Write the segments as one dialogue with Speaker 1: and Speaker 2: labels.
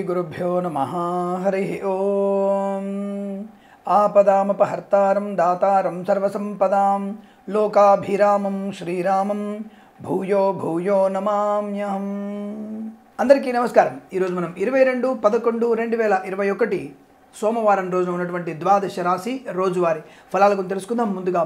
Speaker 1: శ్రీగురుభ్యో నమ హరి ఓం ఆపదామపహర్తారం దాతారం సర్వసంపదాం లోకాభిరామం శ్రీరామం భూయో భూయో నమామ్యహం అందరికీ నమస్కారం ఈరోజు మనం ఇరవై రెండు పదకొండు రెండు వేల ఇరవై ఒకటి సోమవారం రోజున ఉన్నటువంటి ద్వాదశ రాశి రోజువారి ఫలాల గురించి తెలుసుకుందాం ముందుగా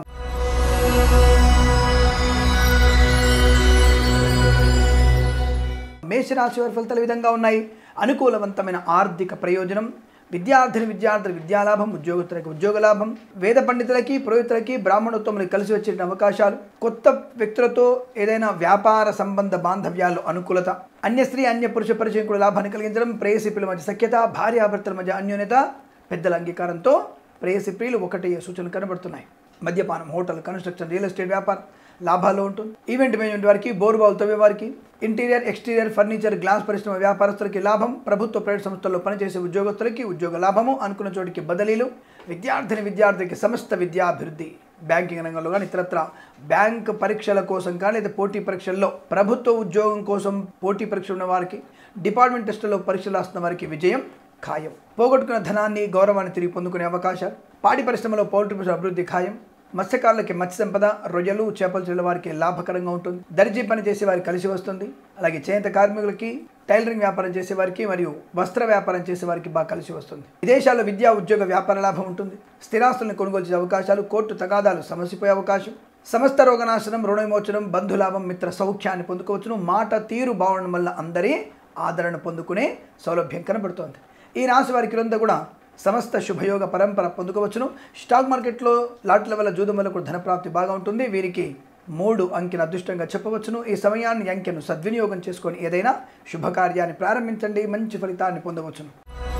Speaker 1: మేషరాశి వారి ఫలితాలు ఈ విధంగా ఉన్నాయి అనుకూలవంతమైన ఆర్థిక ప్రయోజనం విద్యార్థిని విద్యార్థుల విద్యాలాభం ఉద్యోగస్తులకు ఉద్యోగ లాభం వేద పండితులకి పురోహితులకి బ్రాహ్మణోత్తములకి కలిసి వచ్చే అవకాశాలు కొత్త వ్యక్తులతో ఏదైనా వ్యాపార సంబంధ బాంధవ్యాల్లో అనుకూలత అన్య స్త్రీ అన్య పురుష పరిచయం కూడా లాభాన్ని కలిగించడం ప్రేయసి ప్రియుల మధ్య సఖ్యత భార్యాభర్తల మధ్య అన్యోన్యత పెద్దల అంగీకారంతో ప్రేయసి ప్రియులు ఒకటి సూచనలు కనబడుతున్నాయి మద్యపానం హోటల్ కన్స్ట్రక్షన్ రియల్ ఎస్టేట్ వ్యాపారం లాభాల్లో ఉంటుంది ఈవెంట్ మేనేజ్మెంట్ వారికి బోరుబావులు తవ్వే వారికి ఇంటీరియర్ ఎక్స్టీరియర్ ఫర్నిచర్ గ్లాస్ పరిశ్రమ వ్యాపారస్తులకి లాభం ప్రభుత్వ ప్రైవేట్ సంస్థల్లో పనిచేసే ఉద్యోగస్తులకి ఉద్యోగ లాభము అనుకున్న చోటికి బదిలీలు విద్యార్థిని విద్యార్థికి సమస్త విద్యాభివృద్ధి బ్యాంకింగ్ రంగంలో కానీ ఇతరత్ర బ్యాంక్ పరీక్షల కోసం కానీ లేదా పోటీ పరీక్షల్లో ప్రభుత్వ ఉద్యోగం కోసం పోటీ పరీక్ష ఉన్న వారికి డిపార్ట్మెంట్ టెస్టుల్లో పరీక్షలు రాస్తున్న వారికి విజయం ఖాయం పోగొట్టుకున్న ధనాన్ని గౌరవాన్ని తిరిగి పొందుకునే అవకాశాలు పాడి పరిశ్రమలో పౌల్ట్రీ పరిశ్రమ అభివృద్ధి ఖాయం మత్స్యకారులకి మత్స్య సంపద రొయ్యలు చేపలు చెల్లిన వారికి లాభకరంగా ఉంటుంది దర్జీ పని చేసే వారికి కలిసి వస్తుంది అలాగే చేనేత కార్మికులకి టైలరింగ్ వ్యాపారం చేసే వారికి మరియు వస్త్ర వ్యాపారం చేసే వారికి బాగా కలిసి వస్తుంది విదేశాల్లో విద్యా ఉద్యోగ వ్యాపార లాభం ఉంటుంది స్థిరాస్తులను కొనుగోలు చేసే అవకాశాలు కోర్టు తగాదాలు సమస్యపోయే అవకాశం సమస్త రోగనాశనం రుణ విమోచనం బంధులాభం మిత్ర సౌఖ్యాన్ని పొందుకోవచ్చును మాట తీరు బాగుండడం వల్ల అందరి ఆదరణ పొందుకునే సౌలభ్యం కనబడుతోంది ఈ రాశి వారికి క్రింద కూడా సమస్త శుభయోగ పరంపర పొందుకోవచ్చును స్టాక్ మార్కెట్లో లాట్ల వల్ల జూదం వల్ల కూడా ధనప్రాప్తి బాగా ఉంటుంది వీరికి మూడు అంకెను అదృష్టంగా చెప్పవచ్చును ఈ సమయాన్ని అంకెను సద్వినియోగం చేసుకొని ఏదైనా శుభకార్యాన్ని ప్రారంభించండి మంచి ఫలితాన్ని పొందవచ్చును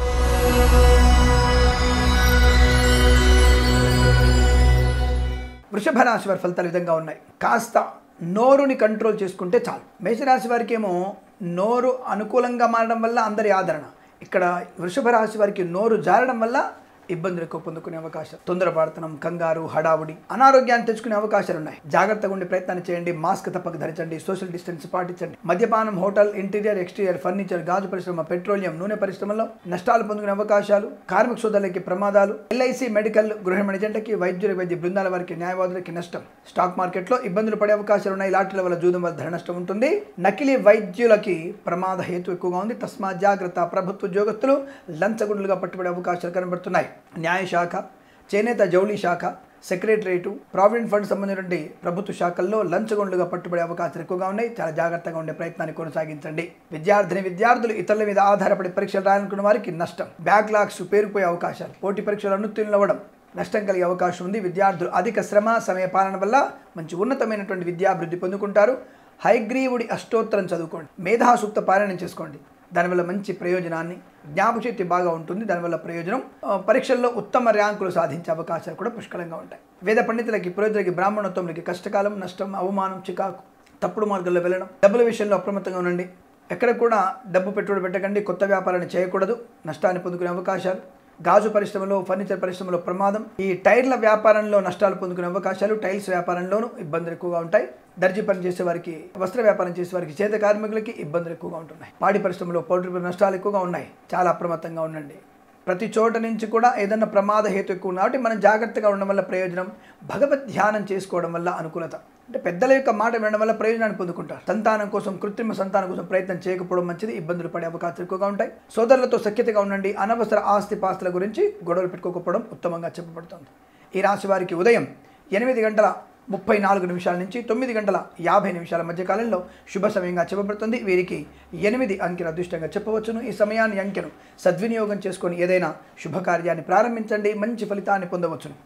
Speaker 1: వృషభ రాశి వారి ఫలితాలు ఈ విధంగా ఉన్నాయి కాస్త నోరుని కంట్రోల్ చేసుకుంటే చాలు మేషరాశి వారికి ఏమో నోరు అనుకూలంగా మారడం వల్ల అందరి ఆదరణ ఇక్కడ వృషభ రాశి వారికి నోరు జారడం వల్ల ఇబ్బందులు ఎక్కువ పొందుకునే అవకాశం తొందరపడతనం కంగారు హడావుడి అనారోగ్యాన్ని తెచ్చుకునే అవకాశాలు ఉన్నాయి జాగ్రత్తగా ఉండే ప్రయత్నాన్ని చేయండి మాస్క్ తప్పక ధరించండి సోషల్ డిస్టెన్స్ పాటించండి మద్యపానం హోటల్ ఇంటీరియర్ ఎక్స్టీరియర్ ఫర్నిచర్ గాజు పరిశ్రమ పెట్రోలియం నూనె పరిశ్రమలో నష్టాలు పొందుకునే అవకాశాలు కార్మిక సోదరులకి ప్రమాదాలు ఎల్ఐసి మెడికల్ గృహ మణిజంటకి వైద్యుల వైద్య బృందాల వారికి న్యాయవాదులకి నష్టం స్టాక్ మార్కెట్లో ఇబ్బందులు పడే అవకాశాలు ఉన్నాయి లాటరీల వల్ల జూదం వల్ల ధర నష్టం ఉంటుంది నకిలీ వైద్యులకి ప్రమాద హేతు ఎక్కువగా ఉంది తస్మా జాగ్రత్త ప్రభుత్వ ఉద్యోగస్తులు లంచగుండులుగా పట్టుబడే అవకాశాలు కనబడుతున్నాయి న్యాయశాఖ చేనేత జౌళి శాఖ సెక్రటరేటు ప్రావిడెంట్ ఫండ్ సంబంధించినటువంటి ప్రభుత్వ శాఖల్లో లంచగొండ్లుగా పట్టుబడే అవకాశాలు ఎక్కువగా ఉన్నాయి చాలా జాగ్రత్తగా ఉండే ప్రయత్నాన్ని కొనసాగించండి విద్యార్థిని విద్యార్థులు ఇతరుల మీద ఆధారపడి పరీక్షలు రాయాలనుకున్న వారికి నష్టం బ్యాక్లాగ్స్ పేరుపోయే అవకాశాలు పోటీ పరీక్షలు అనుత్తీర్ణవ్వడం నష్టం కలిగే అవకాశం ఉంది విద్యార్థులు అధిక శ్రమ సమయ పాలన వల్ల మంచి ఉన్నతమైనటువంటి విద్యాభివృద్ధి పొందుకుంటారు హైగ్రీవుడి అష్టోత్తరం చదువుకోండి మేధాసూక్త పారాయణం చేసుకోండి దానివల్ల మంచి ప్రయోజనాన్ని జ్ఞాపశక్తి బాగా ఉంటుంది దానివల్ల ప్రయోజనం ఆ, పరీక్షల్లో ఉత్తమ ర్యాంకులు సాధించే అవకాశాలు కూడా పుష్కలంగా ఉంటాయి వేద పండితులకి పురోహితులకి బ్రాహ్మణోత్తములకి కష్టకాలం నష్టం అవమానం చికాకు తప్పుడు మార్గంలో వెళ్ళడం డబ్బుల విషయంలో అప్రమత్తంగా ఉండండి ఎక్కడ కూడా డబ్బు పెట్టుబడి పెట్టకండి కొత్త వ్యాపారాన్ని చేయకూడదు నష్టాన్ని పొందుకునే అవకాశాలు గాజు పరిశ్రమలో ఫర్నిచర్ పరిశ్రమలో ప్రమాదం ఈ టైర్ల వ్యాపారంలో నష్టాలు పొందుకునే అవకాశాలు టైల్స్ వ్యాపారంలోనూ ఇబ్బందులు ఎక్కువగా ఉంటాయి దర్జీ పని చేసే వారికి వస్త్ర వ్యాపారం చేసే వారికి చేత కార్మికులకి ఇబ్బందులు ఎక్కువగా ఉంటున్నాయి పాడి పరిశ్రమలో పౌల్ట్రీ నష్టాలు ఎక్కువగా ఉన్నాయి చాలా అప్రమత్తంగా ఉండండి ప్రతి చోట నుంచి కూడా ఏదన్నా ప్రమాద హేతు ఎక్కువ ఉంది కాబట్టి మనం జాగ్రత్తగా ఉండడం వల్ల ప్రయోజనం భగవద్ ధ్యానం చేసుకోవడం వల్ల అనుకూలత అంటే పెద్దల యొక్క మాట వినడం వల్ల ప్రయోజనాన్ని పొందుకుంటారు సంతానం కోసం కృత్రిమ సంతానం కోసం ప్రయత్నం చేయకపోవడం మంచిది ఇబ్బందులు పడే అవకాశాలు ఎక్కువగా ఉంటాయి సోదరులతో సఖ్యతగా ఉండండి అనవసర ఆస్తి పాస్తుల గురించి గొడవలు పెట్టుకోకపోవడం ఉత్తమంగా చెప్పబడుతుంది ఈ రాశి వారికి ఉదయం ఎనిమిది గంటల ముప్పై నాలుగు నిమిషాల నుంచి తొమ్మిది గంటల యాభై నిమిషాల మధ్య కాలంలో శుభ సమయంగా చెప్పబడుతుంది వీరికి ఎనిమిది అంకెను అదృష్టంగా చెప్పవచ్చును ఈ సమయాన్ని అంకెను సద్వినియోగం చేసుకొని ఏదైనా శుభకార్యాన్ని ప్రారంభించండి మంచి ఫలితాన్ని పొందవచ్చును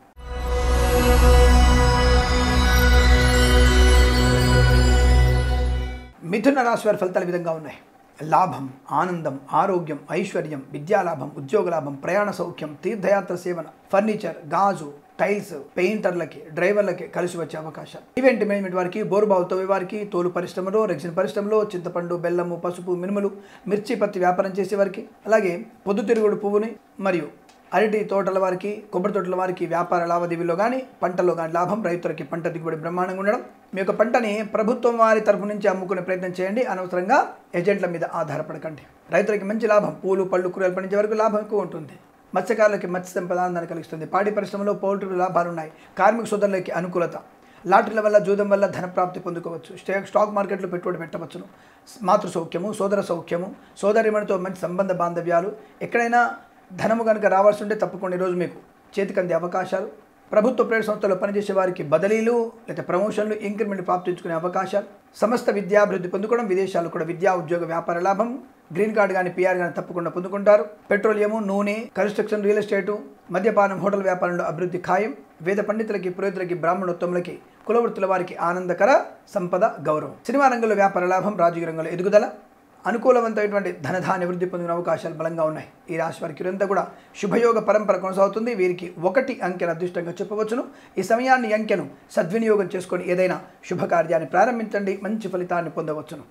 Speaker 1: మిథున రాశి వారి ఫలితాలు ఈ విధంగా ఉన్నాయి లాభం ఆనందం ఆరోగ్యం ఐశ్వర్యం విద్యాలాభం ఉద్యోగ లాభం ప్రయాణ సౌఖ్యం తీర్థయాత్ర సేవన ఫర్నిచర్ గాజు టైల్స్ పెయింటర్లకి డ్రైవర్లకి కలిసి వచ్చే అవకాశాలు ఈవెంట్ మేనేజ్మెంట్ వారికి బోరుబావు తవ్వే వారికి తోలు పరిశ్రమలో రెగ్జిన్ పరిశ్రమలో చింతపండు బెల్లము పసుపు మినుములు మిర్చి పత్తి వ్యాపారం చేసే వారికి అలాగే పొద్దుతిరుగుడు పువ్వుని మరియు అరటి తోటల వారికి కొబ్బరి తోటల వారికి వ్యాపార లావాదేవీలో కానీ పంటలో కానీ లాభం రైతులకి పంట దిగుబడి బ్రహ్మాండంగా ఉండడం మీ యొక్క పంటని ప్రభుత్వం వారి తరపు నుంచి అమ్ముకునే ప్రయత్నం చేయండి అనవసరంగా ఏజెంట్ల మీద ఆధారపడకండి రైతులకి మంచి లాభం పూలు పళ్ళు కూరలు పండించే వరకు లాభం ఎక్కువ ఉంటుంది మత్స్యకారులకి మత్స్య సంపద ఆనందాన్ని కలిగిస్తుంది పాడి పరిశ్రమలో పౌల్ట్రీ లాభాలు ఉన్నాయి కార్మిక సోదరులకి అనుకూలత లాటరీల వల్ల జూదం వల్ల ధనప్రాప్తి పొందుకోవచ్చు స్టే స్టాక్ మార్కెట్లో పెట్టుబడి పెట్టవచ్చును మాతృ సౌఖ్యము సోదర సౌఖ్యము సోదరిమణితో మంచి సంబంధ బాంధవ్యాలు ఎక్కడైనా ధనము కనుక రావాల్సి ఉంటే తప్పకుండా ఈరోజు మీకు చేతికందే అవకాశాలు ప్రభుత్వ ప్రైవేట్ సంస్థల్లో పనిచేసే వారికి బదిలీలు లేదా ప్రమోషన్లు ఇంక్రిమెంట్ ప్రాప్తించుకునే అవకాశాలు సమస్త విద్యాభివృద్ధి పొందుకోవడం విదేశాలు కూడా విద్యా ఉద్యోగ వ్యాపార లాభం గ్రీన్ కార్డు కానీ పిఆర్ కానీ తప్పకుండా పొందుకుంటారు పెట్రోలియము నూనె కన్స్ట్రక్షన్ రియల్ ఎస్టేటు మద్యపానం హోటల్ వ్యాపారంలో అభివృద్ధి ఖాయం వేద పండితులకి పురోహితులకి బ్రాహ్మణోత్తములకి కులవృత్తుల వారికి ఆనందకర సంపద గౌరవం సినిమా రంగంలో వ్యాపార లాభం రాజకీయ రంగంలో ఎదుగుదల అనుకూలవంతమైనటువంటి ధనధాన్య వృద్ధి పొందిన అవకాశాలు బలంగా ఉన్నాయి ఈ రాశి వారికి ఇదంతా కూడా శుభయోగ పరంపర కొనసాగుతుంది వీరికి ఒకటి అంకెను అదృష్టంగా చెప్పవచ్చును ఈ సమయాన్ని ఈ అంకెను సద్వినియోగం చేసుకొని ఏదైనా శుభకార్యాన్ని ప్రారంభించండి మంచి ఫలితాన్ని పొందవచ్చును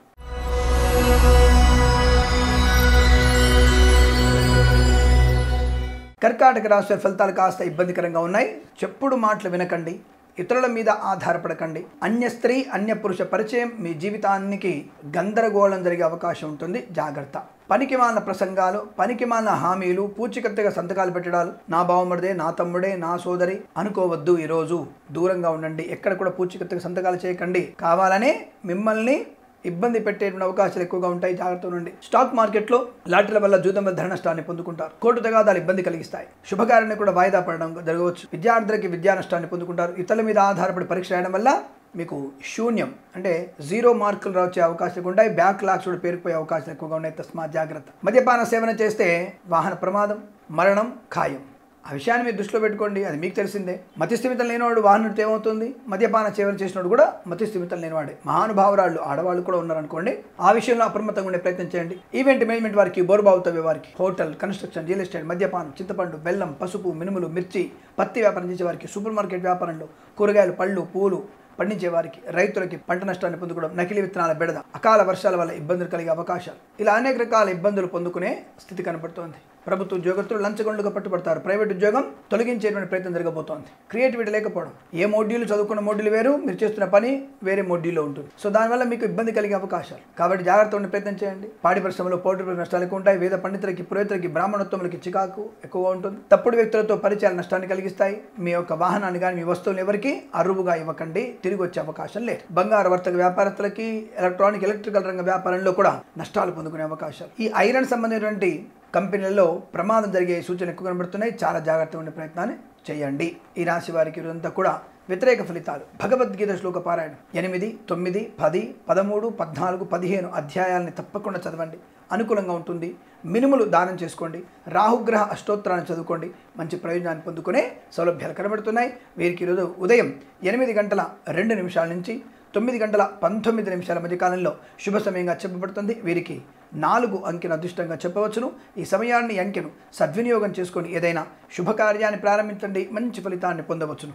Speaker 1: కర్కాటక రాశి వారి ఫలితాలు కాస్త ఇబ్బందికరంగా ఉన్నాయి చెప్పుడు మాటలు వినకండి ఇతరుల మీద ఆధారపడకండి అన్య స్త్రీ అన్య పురుష పరిచయం మీ జీవితానికి గందరగోళం జరిగే అవకాశం ఉంటుంది జాగ్రత్త పనికి మాలిన ప్రసంగాలు పనికి మాలిన హామీలు పూచికత్తుగా సంతకాలు పెట్టడాలు నా బావమరిదే నా తమ్ముడే నా సోదరి అనుకోవద్దు ఈరోజు దూరంగా ఉండండి ఎక్కడ కూడా పూచికత్తుగా సంతకాలు చేయకండి కావాలనే మిమ్మల్ని ఇబ్బంది పెట్టేటువంటి అవకాశాలు ఎక్కువగా ఉంటాయి జాగ్రత్త నుండి స్టాక్ మార్కెట్లో లాటరీల వల్ల జూదం వల్ల ధర నష్టాన్ని పొందుకుంటారు కోర్టు తగాదాలు ఇబ్బంది కలిగిస్తాయి శుభకార్యాన్ని కూడా వాయిదా పడడం జరగవచ్చు విద్యార్థులకి విద్యా నష్టాన్ని పొందుకుంటారు ఇతరుల మీద ఆధారపడి పరీక్ష రాయడం వల్ల మీకు శూన్యం అంటే జీరో మార్కులు వచ్చే అవకాశాలు ఉంటాయి బ్యాక్ లాక్స్ కూడా పేరుకుపోయే అవకాశాలు ఎక్కువగా ఉన్నాయి తస్మాత్ జాగ్రత్త మద్యపాన సేవన చేస్తే వాహన ప్రమాదం మరణం ఖాయం ఆ విషయాన్ని మీరు దృష్టిలో పెట్టుకోండి అది మీకు తెలిసిందే మతిస్థిమితం లేనివాడు వాహనుడితో ఏమవుతుంది మద్యపాన సేవలు చేసినోడు కూడా మతిస్థిమితం లేనివాడే మహానుభావురాళ్ళు ఆడవాళ్ళు కూడా ఉన్నారనుకోండి ఆ విషయంలో అప్రమత్తంగా ఉండే ప్రయత్నం చేయండి ఈవెంట్ మేనేజ్మెంట్ వారికి బోరుబావుతవ్య వారికి హోటల్ కన్స్ట్రక్షన్ రియల్ ఎస్టేట్ మద్యపానం చింతపండు బెల్లం పసుపు మినుములు మిర్చి పత్తి వ్యాపారం చేసే వారికి సూపర్ మార్కెట్ వ్యాపారంలో కూరగాయలు పళ్ళు పూలు పండించే వారికి రైతులకి పంట నష్టాన్ని పొందుకోవడం నకిలీ విత్తనాల బెడద అకాల వర్షాల వల్ల ఇబ్బందులు కలిగే అవకాశాలు ఇలా అనేక రకాల ఇబ్బందులు పొందుకునే స్థితి కనబడుతోంది ప్రభుత్వ ఉద్యోగస్తులు లంచగొండలుగా పట్టుబడతారు ప్రైవేట్ ఉద్యోగం తొలగించేటువంటి ప్రయత్నం జరగబోతోంది క్రియేటివిటీ లేకపోవడం ఏ మోడ్యూల్ చదువుకున్న మోడ్యూల్ వేరు మీరు చేస్తున్న పని వేరే మోడ్యూల్లో ఉంటుంది సో దానివల్ల మీకు ఇబ్బంది కలిగే అవకాశాలు కాబట్టి జాగ్రత్త ఉండే ప్రయత్నం చేయండి పాడి పరిశ్రమలో పౌల్ట్రీ నష్టాలు ఎక్కువ ఉంటాయి వేద పండితులకి పురోహితులకి బ్రాహ్మణోత్తములకి చికాకు ఎక్కువగా ఉంటుంది తప్పుడు వ్యక్తులతో పరిచయాలు నష్టాన్ని కలిగిస్తాయి మీ యొక్క వాహనాన్ని కానీ మీ వస్తువులు ఎవరికి అరువుగా ఇవ్వకండి తిరిగి వచ్చే అవకాశం లేదు బంగారు వర్తక వ్యాపారస్తులకి ఎలక్ట్రానిక్ ఎలక్ట్రికల్ రంగ వ్యాపారంలో కూడా నష్టాలు పొందుకునే అవకాశాలు ఈ ఐరన్ సంబంధించినటువంటి కంపెనీలలో ప్రమాదం జరిగే సూచనలు ఎక్కువ కనబడుతున్నాయి చాలా జాగ్రత్తగా ఉండే ప్రయత్నాన్ని చేయండి ఈ రాశి వారికి ఇదంతా కూడా వ్యతిరేక ఫలితాలు భగవద్గీత శ్లోక పారాయణం ఎనిమిది తొమ్మిది పది పదమూడు పద్నాలుగు పదిహేను అధ్యాయాల్ని తప్పకుండా చదవండి అనుకూలంగా ఉంటుంది మినుములు దానం చేసుకోండి రాహుగ్రహ అష్టోత్తరాన్ని చదువుకోండి మంచి ప్రయోజనాన్ని పొందుకునే సౌలభ్యాలు కనబడుతున్నాయి వీరికి ఈరోజు ఉదయం ఎనిమిది గంటల రెండు నిమిషాల నుంచి తొమ్మిది గంటల పంతొమ్మిది నిమిషాల మధ్య కాలంలో శుభ సమయంగా చెప్పబడుతుంది వీరికి నాలుగు అంకెను అదృష్టంగా చెప్పవచ్చును ఈ సమయాన్ని ఈ అంకెను సద్వినియోగం చేసుకొని ఏదైనా శుభకార్యాన్ని ప్రారంభించండి మంచి ఫలితాన్ని పొందవచ్చును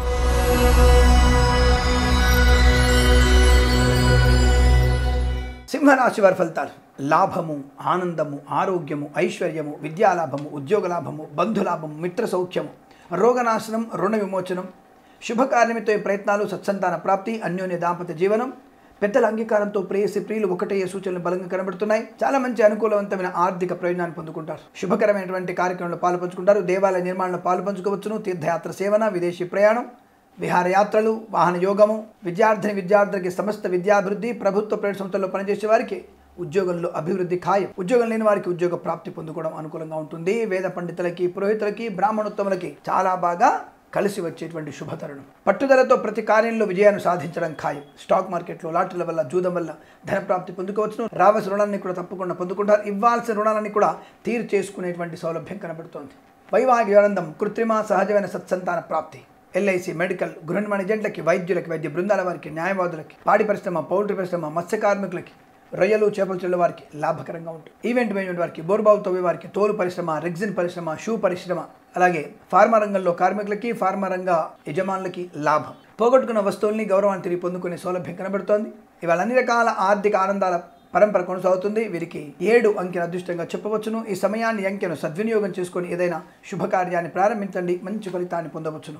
Speaker 1: సింహరాశి వారి ఫలితాలు లాభము ఆనందము ఆరోగ్యము ఐశ్వర్యము విద్యాలాభము ఉద్యోగ లాభము బంధులాభము మిత్ర సౌఖ్యము రోగనాశనం రుణ విమోచనం శుభకార్యమితో ప్రయత్నాలు సత్సంతాన ప్రాప్తి అన్యోన్య దాంపత్య జీవనం పెద్దల అంగీకారంతో ప్రేయసి ప్రియులు ఒకటయ్యే సూచనలు బలంగా కనబడుతున్నాయి చాలా మంచి అనుకూలవంతమైన ఆర్థిక ప్రయోజనాన్ని పొందుకుంటారు శుభకరమైనటువంటి కార్యక్రమంలో పాల్పంచుకుంటారు దేవాలయ నిర్మాణంలో పాల్పంచుకోవచ్చును తీర్థయాత్ర సేవన విదేశీ ప్రయాణం విహారయాత్రలు వాహన యోగము విద్యార్థిని విద్యార్థులకి సమస్త విద్యాభివృద్ధి ప్రభుత్వ ప్రైవేట్ సంస్థల్లో పనిచేసే వారికి ఉద్యోగంలో అభివృద్ధి ఖాయం ఉద్యోగం లేని వారికి ఉద్యోగ ప్రాప్తి పొందుకోవడం అనుకూలంగా ఉంటుంది వేద పండితులకి పురోహితులకి బ్రాహ్మణోత్తములకి చాలా బాగా కలిసి వచ్చేటువంటి శుభతరుణం పట్టుదలతో ప్రతి కార్యంలో విజయాన్ని సాధించడం ఖాయం స్టాక్ మార్కెట్లో లాటరీల వల్ల జూదం వల్ల ధనప్రాప్తి పొందుకోవచ్చును రావాల్సిన రుణాన్ని కూడా తప్పకుండా పొందుకుంటారు ఇవ్వాల్సిన రుణాలని కూడా తీరు చేసుకునేటువంటి సౌలభ్యం కనబడుతోంది వైవాహిక ఆనందం కృత్రిమ సహజమైన సత్సంతాన ప్రాప్తి ఎల్ఐసి మెడికల్ గృహ నిర్మాణ ఏజెంట్లకి వైద్యులకి వైద్య బృందాల వారికి న్యాయవాదులకి పాడి పరిశ్రమ పౌల్ట్రీ పరిశ్రమ మత్స్య కార్మికులకి రొయ్యలు చేపలు చెల్లు వారికి లాభకరంగా ఉంటుంది ఈవెంట్ మేనేజ్మెంట్ వారికి బోర్బావు తవ్వే వారికి తోలు పరిశ్రమ రెగ్జిన్ పరిశ్రమ షూ పరిశ్రమ అలాగే ఫార్మా రంగంలో కార్మికులకి ఫార్మా రంగ యజమానులకి లాభం పోగొట్టుకున్న వస్తువుల్ని గౌరవాన్ని తిరిగి పొందుకునే సౌలభ్యం కనబడుతోంది ఇవాళ అన్ని రకాల ఆర్థిక ఆనందాల పరంపర కొనసాగుతుంది వీరికి ఏడు అంకెను అదృష్టంగా చెప్పవచ్చును ఈ సమయాన్ని అంకెను సద్వినియోగం చేసుకొని ఏదైనా శుభకార్యాన్ని ప్రారంభించండి మంచి ఫలితాన్ని పొందవచ్చును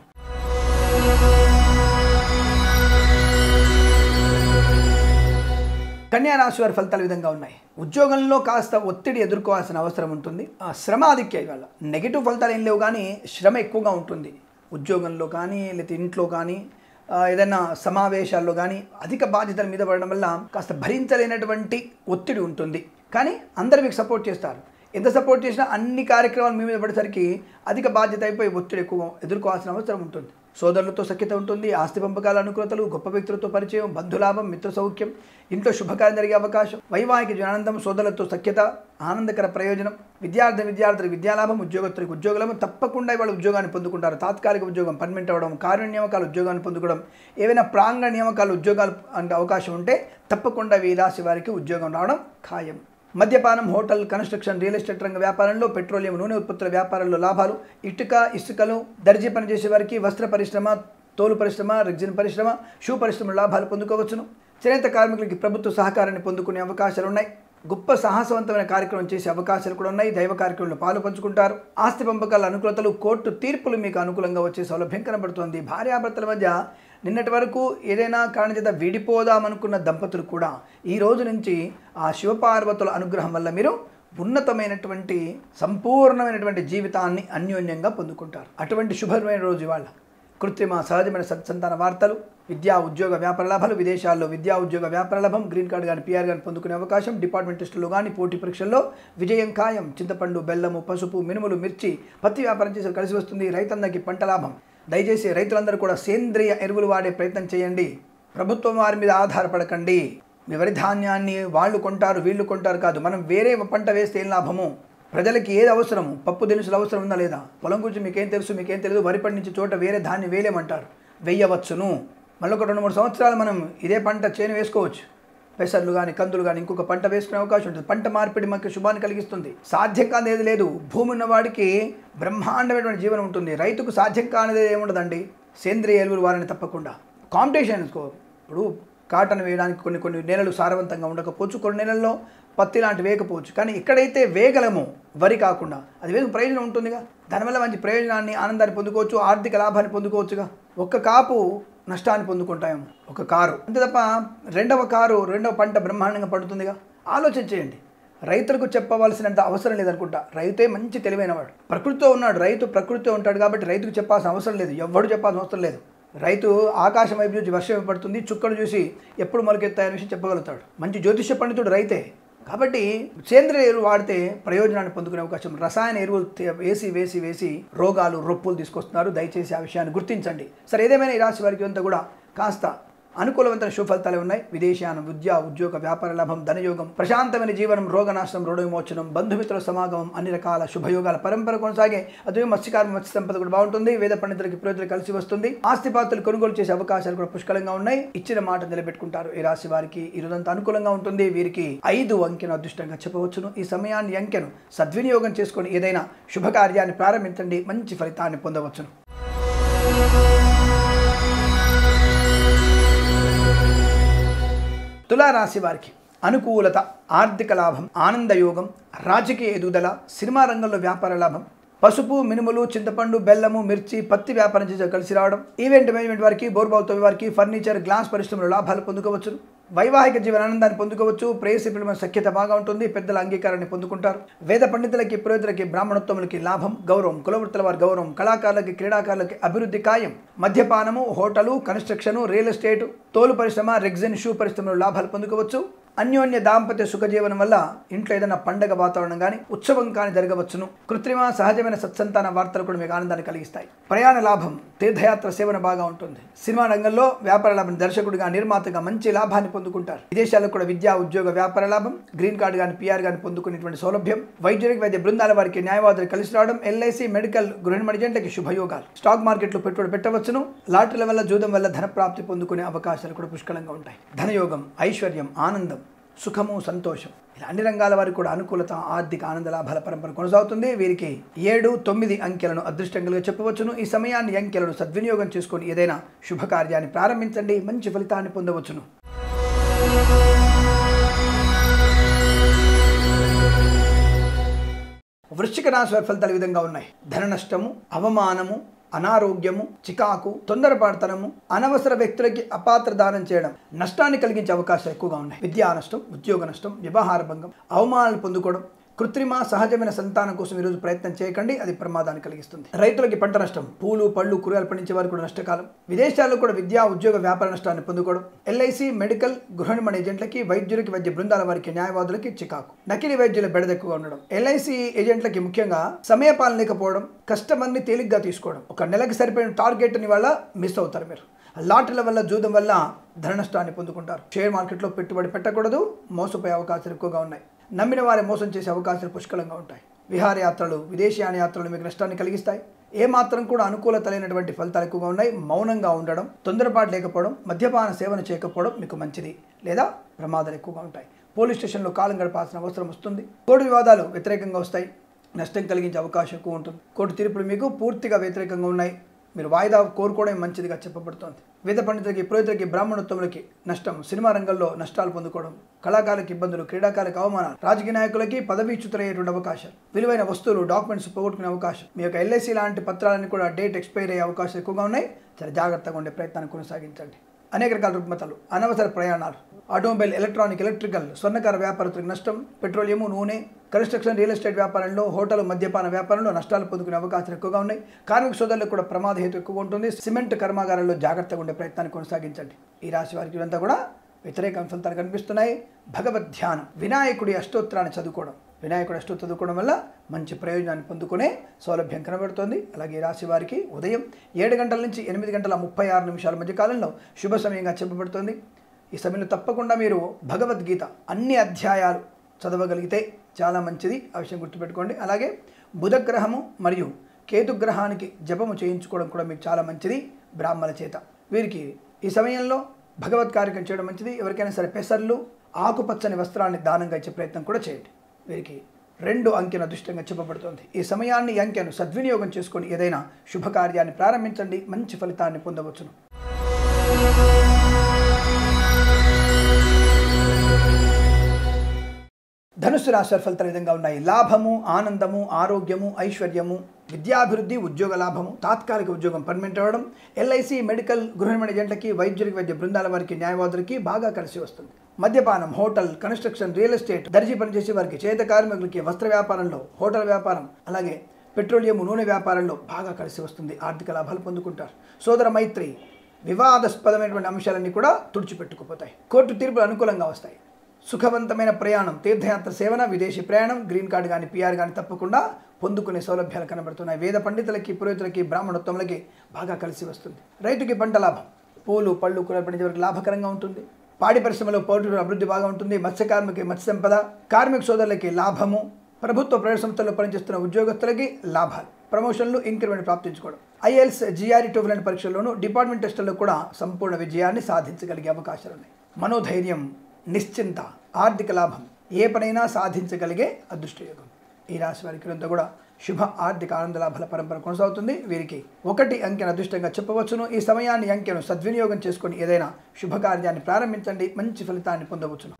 Speaker 1: కన్యా రాశి వారి ఫలితాలు ఈ విధంగా ఉన్నాయి ఉద్యోగంలో కాస్త ఒత్తిడి ఎదుర్కోవాల్సిన అవసరం ఉంటుంది ఆ శ్రమ ఆధిక్యం వల్ల నెగిటివ్ ఫలితాలు ఏం లేవు కానీ శ్రమ ఎక్కువగా ఉంటుంది ఉద్యోగంలో కానీ లేకపోతే ఇంట్లో కానీ ఆ, ఏదైనా సమావేశాల్లో కానీ అధిక బాధ్యతల మీద పడడం వల్ల కాస్త భరించలేనటువంటి ఒత్తిడి ఉంటుంది కానీ అందరు మీకు సపోర్ట్ చేస్తారు ఎంత సపోర్ట్ చేసినా అన్ని కార్యక్రమాలు మీ మీద పడేసరికి అధిక బాధ్యత అయిపోయి ఒత్తిడి ఎక్కువ ఎదుర్కోవాల్సిన అవసరం ఉంటుంది సోదరులతో సఖ్యత ఉంటుంది ఆస్తి పంపకాల అనుకూలతలు గొప్ప వ్యక్తులతో పరిచయం బంధులాభం మిత్ర సౌఖ్యం ఇంట్లో శుభకార్యం జరిగే అవకాశం వైవాహిక ఆనందం సోదరులతో సఖ్యత ఆనందకర ప్రయోజనం విద్యార్థి విద్యార్థులు విద్యాలాభం ఉద్యోగస్తులకు ఉద్యోగలాభం తప్పకుండా వాళ్ళు ఉద్యోగాన్ని పొందుకుంటారు తాత్కాలిక ఉద్యోగం పర్మనెంట్ అవ్వడం కార్య నియామకాలు ఉద్యోగాన్ని పొందుకోవడం ఏవైనా ప్రాంగణ నియామకాలు ఉద్యోగాలు అంటే అవకాశం ఉంటే తప్పకుండా ఈ రాశి వారికి ఉద్యోగం రావడం ఖాయం మద్యపానం హోటల్ కన్స్ట్రక్షన్ రియల్ ఎస్టేట్ రంగ వ్యాపారంలో పెట్రోలియం నూనె ఉత్పత్తుల వ్యాపారంలో లాభాలు ఇటుక ఇసుకలు దర్జీ పని చేసే వారికి వస్త్ర పరిశ్రమ తోలు పరిశ్రమ రెగ్జిన్ పరిశ్రమ షూ పరిశ్రమ లాభాలు పొందుకోవచ్చును చేనేత కార్మికులకి ప్రభుత్వ సహకారాన్ని పొందుకునే అవకాశాలు ఉన్నాయి గొప్ప సాహసవంతమైన కార్యక్రమం చేసే అవకాశాలు కూడా ఉన్నాయి దైవ కార్యక్రమంలో పాలు పంచుకుంటారు ఆస్తి పంపకాల అనుకూలతలు కోర్టు తీర్పులు మీకు అనుకూలంగా వచ్చే సౌలభ్యం కనబడుతోంది భార్యాభర్తల మధ్య నిన్నటి వరకు ఏదైనా కారణం చేత విడిపోదామనుకున్న దంపతులు కూడా ఈ రోజు నుంచి ఆ శివపార్వతుల అనుగ్రహం వల్ల మీరు ఉన్నతమైనటువంటి సంపూర్ణమైనటువంటి జీవితాన్ని అన్యోన్యంగా పొందుకుంటారు అటువంటి శుభమైన రోజు ఇవాళ కృత్రిమ సహజమైన సత్సంతాన వార్తలు విద్యా ఉద్యోగ వ్యాపార లాభాలు విదేశాల్లో విద్యా ఉద్యోగ వ్యాపార లాభం గ్రీన్ కార్డు కానీ పిఆర్ కానీ పొందుకునే అవకాశం డిపార్ట్మెంట్ టెస్టులు కానీ పోటీ పరీక్షల్లో విజయం ఖాయం చింతపండు బెల్లము పసుపు మినుములు మిర్చి పత్తి వ్యాపారం చేసి కలిసి వస్తుంది రైతన్నకి పంట లాభం దయచేసి రైతులందరూ కూడా సేంద్రియ ఎరువులు వాడే ప్రయత్నం చేయండి ప్రభుత్వం వారి మీద ఆధారపడకండి మీ వరి ధాన్యాన్ని వాళ్ళు కొంటారు వీళ్ళు కొంటారు కాదు మనం వేరే పంట వేస్తే ఏం లాభము ప్రజలకి ఏది అవసరము పప్పు దినుసులు అవసరం ఉందా లేదా పొలం గురించి మీకేం తెలుసు మీకేం తెలియదు వరి పండించే చోట వేరే ధాన్యం వేయలేమంటారు వెయ్యవచ్చును మళ్ళీ ఒక రెండు మూడు సంవత్సరాలు మనం ఇదే పంట చేను వేసుకోవచ్చు పెసర్లు కానీ కందులు కానీ ఇంకొక పంట వేసుకునే అవకాశం ఉంటుంది పంట మార్పిడి మనకు శుభాన్ని కలిగిస్తుంది సాధ్యం కానిది ఏది లేదు భూమి ఉన్నవాడికి బ్రహ్మాండమైనటువంటి జీవనం ఉంటుంది రైతుకు సాధ్యం కానిది ఏముండదండి సేంద్రియ ఎరువులు వారిని తప్పకుండా కాంపిటీషన్ ఇప్పుడు కాటన్ వేయడానికి కొన్ని కొన్ని నెలలు సారవంతంగా ఉండకపోవచ్చు కొన్ని నెలల్లో పత్తి లాంటి వేయకపోవచ్చు కానీ ఎక్కడైతే వేయగలమో వరి కాకుండా అది వేగ ప్రయోజనం ఉంటుందిగా దానివల్ల మంచి ప్రయోజనాన్ని ఆనందాన్ని పొందుకోవచ్చు ఆర్థిక లాభాన్ని పొందుకోవచ్చుగా ఒక్క కాపు నష్టాన్ని పొందుకుంటాము ఒక కారు అంతే తప్ప రెండవ కారు రెండవ పంట బ్రహ్మాండంగా పడుతుందిగా ఆలోచన చేయండి రైతులకు చెప్పవలసినంత అవసరం లేదనుకుంటా రైతే మంచి తెలివైనవాడు ప్రకృతితో ఉన్నాడు రైతు ప్రకృతితో ఉంటాడు కాబట్టి రైతుకు చెప్పాల్సిన అవసరం లేదు ఎవ్వడు చెప్పాల్సిన అవసరం లేదు రైతు ఆకాశం వైపు చూసి వర్షం పడుతుంది చుక్కలు చూసి ఎప్పుడు మొలకెత్తాయని విషయం చెప్పగలుగుతాడు మంచి జ్యోతిష్య పండితుడు రైతే కాబట్టి సేంద్రియ ఎరువు వాడితే ప్రయోజనాన్ని పొందుకునే అవకాశం రసాయన ఎరువులు తే- వేసి వేసి వేసి రోగాలు రొప్పులు తీసుకొస్తున్నారు దయచేసి ఆ విషయాన్ని గుర్తించండి సరే ఏదేమైనా ఈ రాశి వారికి అంతా కూడా కాస్త అనుకూలవంతమైన శుభఫలితాలు ఉన్నాయి విదేశానం విద్య ఉద్యోగ వ్యాపార లాభం ధనయోగం ప్రశాంతమైన జీవనం రోగనాశనం రోడ విమోచనం బంధుమిత్రుల సమాగమం అన్ని రకాల శుభయోగాల పరంపర కొనసాగే అదే మత్స్యకార మత్స్య సంపద కూడా బాగుంటుంది వేద పండితులకి పురోహితులు కలిసి వస్తుంది ఆస్తిపాత్రలు కొనుగోలు చేసే అవకాశాలు కూడా పుష్కలంగా ఉన్నాయి ఇచ్చిన మాట నిలబెట్టుకుంటారు ఈ రాశి వారికి ఈ రోజంతా అనుకూలంగా ఉంటుంది వీరికి ఐదు అంకెను అదృష్టంగా చెప్పవచ్చును ఈ సమయాన్ని అంకెను సద్వినియోగం చేసుకొని ఏదైనా శుభకార్యాన్ని ప్రారంభించండి మంచి ఫలితాన్ని పొందవచ్చును తులారాశి వారికి అనుకూలత ఆర్థిక లాభం ఆనందయోగం రాజకీయ ఎదుగుదల సినిమా రంగంలో వ్యాపార లాభం పసుపు మినుములు చింతపండు బెల్లము మిర్చి పత్తి వ్యాపారం చేసే కలిసి రావడం ఈవెంట్ మేనేజ్మెంట్ వారికి బోర్బావుతో వారికి ఫర్నిచర్ గ్లాస్ పరిశ్రమలో లాభాలు పొందుకోవచ్చు వైవాహిక జీవన ఆనందాన్ని పొందుకోవచ్చు ప్రేయసి ప్రేమ సఖ్యత బాగా ఉంటుంది పెద్దల అంగీకారాన్ని పొందుకుంటారు వేద పండితులకి పురోహితులకి బ్రాహ్మణోత్తములకి లాభం గౌరవం కులవృత్తుల వారి గౌరవం కళాకారులకి క్రీడాకారులకి అభివృద్ధి ఖాయం మద్యపానము హోటలు కన్స్ట్రక్షన్ రియల్ ఎస్టేట్ తోలు పరిశ్రమ రెగ్జిన్ షూ పరిశ్రమలో లాభాలు పొందుకోవచ్చు అన్యోన్య దాంపత్య సుఖజీవనం వల్ల ఇంట్లో ఏదైనా పండగ వాతావరణం కానీ ఉత్సవం కానీ జరగవచ్చును కృత్రిమ సహజమైన సత్సంతాన వార్తలు కూడా మీకు ఆనందాన్ని కలిగిస్తాయి ప్రయాణ లాభం తీర్థయాత్ర సేవన బాగా ఉంటుంది సినిమా రంగంలో వ్యాపార లాభం దర్శకుడిగా నిర్మాతగా మంచి లాభాన్ని పొందుకుంటారు విదేశాల్లో కూడా విద్యా ఉద్యోగ వ్యాపార లాభం గ్రీన్ కార్డు కానీ పిఆర్ కానీ పొందుకునేటువంటి సౌలభ్యం వైద్యునికి వైద్య బృందాల వారికి న్యాయవాదులు కలిసి రావడం ఎల్ఐసి మెడికల్ గృహిణి మడిజెంట్లకి శుభయోగాలు స్టాక్ మార్కెట్లో పెట్టుబడి పెట్టవచ్చును లాటరీల వల్ల జూదం వల్ల ధన ప్రాప్తి పొందుకునే అవకాశాలు కూడా పుష్కలంగా ఉంటాయి ధనయోగం ఐశ్వర్యం ఆనందం సుఖము సంతోషం ఇలా అన్ని రంగాల వారికి కూడా అనుకూలత ఆర్థిక ఆనంద లాభాల పరంపర కొనసాగుతుంది వీరికి ఏడు తొమ్మిది అంకెలను అదృష్టంగా చెప్పవచ్చును ఈ సమయాన్ని అంకెలను సద్వినియోగం చేసుకొని ఏదైనా శుభకార్యాన్ని ప్రారంభించండి మంచి ఫలితాన్ని పొందవచ్చును వృశ్చిక రాశి వారి ఫలితాలు ఈ విధంగా ఉన్నాయి ధన నష్టము అవమానము అనారోగ్యము చికాకు తొందరపాటుతనము అనవసర వ్యక్తులకి అపాత్ర దానం చేయడం నష్టాన్ని కలిగించే అవకాశాలు ఎక్కువగా ఉన్నాయి విద్యా నష్టం ఉద్యోగ నష్టం వ్యవహార భంగం అవమానాలు పొందుకోవడం కృత్రిమ సహజమైన సంతానం కోసం ఈరోజు ప్రయత్నం చేయకండి అది ప్రమాదాన్ని కలిగిస్తుంది రైతులకి పంట నష్టం పూలు పళ్ళు కూరగాయలు పండించే వారికి కూడా నష్టకాలం విదేశాల్లో కూడా విద్యా ఉద్యోగ వ్యాపార నష్టాన్ని పొందుకోవడం ఎల్ఐసి మెడికల్ గృహ నిర్మాణ ఏజెంట్లకి వైద్యులకి వైద్య బృందాల వారికి న్యాయవాదులకి చికాకు నకిలీ వైద్యుల బెడద ఎక్కువగా ఉండడం ఎల్ఐసి ఏజెంట్లకి ముఖ్యంగా సమయపాలన లేకపోవడం కస్టమర్ని తేలిగ్గా తీసుకోవడం ఒక నెలకి సరిపోయిన టార్గెట్ని వల్ల మిస్ అవుతారు మీరు లాటరీల వల్ల జూదం వల్ల ధన నష్టాన్ని పొందుకుంటారు షేర్ మార్కెట్లో పెట్టుబడి పెట్టకూడదు మోసపోయే అవకాశాలు ఎక్కువగా ఉన్నాయి నమ్మిన వారి మోసం చేసే అవకాశాలు పుష్కలంగా ఉంటాయి విహారయాత్రలు విదేశీయాన యాత్రలు మీకు నష్టాన్ని కలిగిస్తాయి ఏమాత్రం కూడా అనుకూలత లేనటువంటి ఫలితాలు ఎక్కువగా ఉన్నాయి మౌనంగా ఉండడం తొందరపాటు లేకపోవడం మద్యపాన సేవన చేయకపోవడం మీకు మంచిది లేదా ప్రమాదాలు ఎక్కువగా ఉంటాయి పోలీస్ స్టేషన్లో కాలం గడపాల్సిన అవసరం వస్తుంది కోర్టు వివాదాలు వ్యతిరేకంగా వస్తాయి నష్టం కలిగించే అవకాశం ఎక్కువ ఉంటుంది కోర్టు తీర్పులు మీకు పూర్తిగా వ్యతిరేకంగా ఉన్నాయి మీరు వాయిదా కోరుకోవడం మంచిదిగా చెప్పబడుతోంది వేద పండితులకి పురోహితులకి బ్రాహ్మణోత్తములకి నష్టం సినిమా రంగంలో నష్టాలు పొందుకోవడం కళాకారులకు ఇబ్బందులు క్రీడాకారులకు అవమానాలు రాజకీయ నాయకులకి పదవీచ్యుతులయ్యేటువంటి అవకాశాలు విలువైన వస్తువులు డాక్యుమెంట్స్ పోగొట్టుకునే అవకాశం మీ యొక్క ఎల్ఐసి లాంటి పత్రాలన్నీ కూడా డేట్ ఎక్స్పైర్ అయ్యే అవకాశాలు ఎక్కువగా ఉన్నాయి చాలా జాగ్రత్తగా ఉండే ప్రయత్నాన్ని కొనసాగించండి అనేక రకాల రుగ్మతలు అనవసర ప్రయాణాలు ఆటోమొబైల్ ఎలక్ట్రానిక్ ఎలక్ట్రికల్ స్వర్ణకార వ్యాపారస్తులకు నష్టం పెట్రోలియము నూనె కన్స్ట్రక్షన్ రియల్ ఎస్టేట్ వ్యాపారంలో హోటల్ మద్యపాన వ్యాపారంలో నష్టాలు పొందుకునే అవకాశాలు ఎక్కువగా ఉన్నాయి కార్మిక సోదరులకు కూడా ప్రమాద హేతు ఎక్కువ ఉంటుంది సిమెంట్ కర్మాగారాల్లో జాగ్రత్తగా ఉండే ప్రయత్నాన్ని కొనసాగించండి ఈ రాశి వారికి ఇదంతా కూడా వ్యతిరేక ఫలితాలు కనిపిస్తున్నాయి భగవద్ ధ్యానం వినాయకుడి అష్టోత్తరాన్ని చదువుకోవడం వినాయకుడు అష్టో చదువుకోవడం వల్ల మంచి ప్రయోజనాన్ని పొందుకునే సౌలభ్యం కనబడుతోంది అలాగే ఈ రాశి వారికి ఉదయం ఏడు గంటల నుంచి ఎనిమిది గంటల ముప్పై ఆరు నిమిషాల మధ్య కాలంలో శుభ సమయంగా చెప్పబడుతోంది ఈ సమయంలో తప్పకుండా మీరు భగవద్గీత అన్ని అధ్యాయాలు చదవగలిగితే చాలా మంచిది ఆ విషయం గుర్తుపెట్టుకోండి అలాగే బుధగ్రహము మరియు కేతుగ్రహానికి జపము చేయించుకోవడం కూడా మీకు చాలా మంచిది బ్రాహ్మణ చేత వీరికి ఈ సమయంలో భగవత్ కార్యక్రమం చేయడం మంచిది ఎవరికైనా సరే పెసర్లు ఆకుపచ్చని వస్త్రాన్ని దానంగా ఇచ్చే ప్రయత్నం కూడా చేయండి వీరికి రెండు అంకెను అదృష్టంగా చెప్పబడుతోంది ఈ సమయాన్ని ఈ అంకెను సద్వినియోగం చేసుకొని ఏదైనా శుభకార్యాన్ని ప్రారంభించండి మంచి ఫలితాన్ని పొందవచ్చును ధనుసు రాశి వారి ఫలితాలు ఈ విధంగా ఉన్నాయి లాభము ఆనందము ఆరోగ్యము ఐశ్వర్యము విద్యాభివృద్ధి ఉద్యోగ లాభము తాత్కాలిక ఉద్యోగం పర్మనెంట్ అవ్వడం ఎల్ఐసి మెడికల్ గృహ నిర్మాణ ఏజెంట్లకి వైద్యులకి వైద్య బృందాల వారికి న్యాయవాదులకి బాగా కలిసి వస్తుంది మద్యపానం హోటల్ కన్స్ట్రక్షన్ రియల్ ఎస్టేట్ దర్జీ పనిచేసే వారికి చేత కార్మికులకి వస్త్ర వ్యాపారంలో హోటల్ వ్యాపారం అలాగే పెట్రోలియం నూనె వ్యాపారంలో బాగా కలిసి వస్తుంది ఆర్థిక లాభాలు పొందుకుంటారు సోదర మైత్రి వివాదాస్పదమైనటువంటి అంశాలన్నీ కూడా తుడిచిపెట్టుకుపోతాయి కోర్టు తీర్పులు అనుకూలంగా వస్తాయి సుఖవంతమైన ప్రయాణం తీర్థయాత్ర సేవన విదేశీ ప్రయాణం గ్రీన్ కార్డు కానీ పిఆర్ కానీ తప్పకుండా పొందుకునే సౌలభ్యాలు కనబడుతున్నాయి వేద పండితులకి పురోహితులకి బ్రాహ్మణోత్తములకి బాగా కలిసి వస్తుంది రైతుకి పంట లాభం పూలు పళ్ళు కూరలు పండించే వరకు లాభకరంగా ఉంటుంది పాడి పరిశ్రమలో పౌరుల అభివృద్ధి బాగా ఉంటుంది మత్స్య కార్మికి మత్స్య సంపద కార్మిక సోదరులకి లాభము ప్రభుత్వ ప్రైవేట్ సంస్థల్లో పనిచేస్తున్న ఉద్యోగస్తులకి లాభాలు ప్రమోషన్లు ఇంక్రిమెంట్ ప్రాప్తించుకోవడం ఐఎల్స్ జిఆర్ఈ టోఫ్లైన్ పరీక్షల్లోనూ డిపార్ట్మెంట్ టెస్టుల్లో కూడా సంపూర్ణ విజయాన్ని సాధించగలిగే అవకాశాలు ఉన్నాయి మనోధైర్యం నిశ్చింత ఆర్థిక లాభం ఏ పనైనా సాధించగలిగే అదృష్టయోగం ఈ రాశి వారికి అంతా కూడా శుభ ఆర్థిక ఆనంద లాభాల పరంపర కొనసాగుతుంది వీరికి ఒకటి అంకెను అదృష్టంగా చెప్పవచ్చును ఈ సమయాన్ని ఈ అంకెను సద్వినియోగం చేసుకొని ఏదైనా శుభకార్యాన్ని ప్రారంభించండి మంచి ఫలితాన్ని పొందవచ్చును